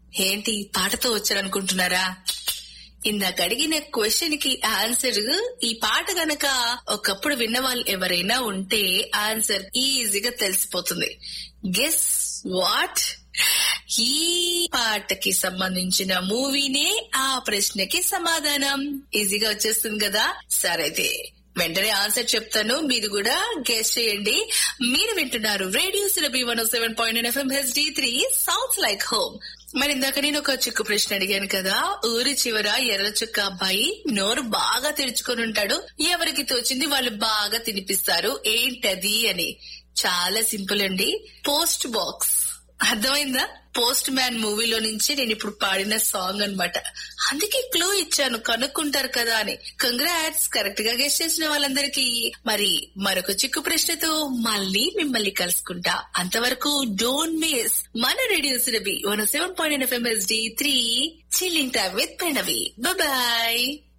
ఏంటి పాటతో వచ్చారనుకుంటున్నారా ఇందాక అడిగిన క్వశ్చన్ కి ఆన్సర్ ఈ పాట గనక ఒకప్పుడు విన్న వాళ్ళు ఎవరైనా ఉంటే ఆన్సర్ ఈజీగా తెలిసిపోతుంది గెస్ వాట్ ఈ పాటకి సంబంధించిన మూవీనే ఆ ప్రశ్నకి సమాధానం ఈజీగా వచ్చేస్తుంది కదా సరైతే వెంటనే ఆన్సర్ చెప్తాను మీరు కూడా గెస్ట్ చేయండి మీరు వింటున్నారు రేడియో సిరబి one seven point FM HD three south like home మరి ఇందాక నేను ఒక చిక్కు ప్రశ్న అడిగాను కదా ఊరి చివర ఎర్ర చుక్క అబ్బాయి నోరు బాగా తెరుచుకొని ఉంటాడు ఎవరికి తోచింది వాళ్ళు బాగా తినిపిస్తారు ఏంటది అని చాలా సింపుల్ అండి పోస్ట్ బాక్స్ అర్థమైందా పోస్ట్ మ్యాన్ మూవీలో నుంచి నేను ఇప్పుడు పాడిన సాంగ్ అన్నమాట అందుకే క్లూ ఇచ్చాను కనుక్కుంటారు కదా అని కంగ్రాట్స్ కరెక్ట్ గా గెస్ట్ చేసిన వాళ్ళందరికీ మరి మరొక చిక్కు ప్రశ్నతో మళ్ళీ మిమ్మల్ని కలుసుకుంటా అంతవరకు డోంట్ మిస్ మన రేడియో సిరబి one seven point FM SD three chilling time with Pranavi bye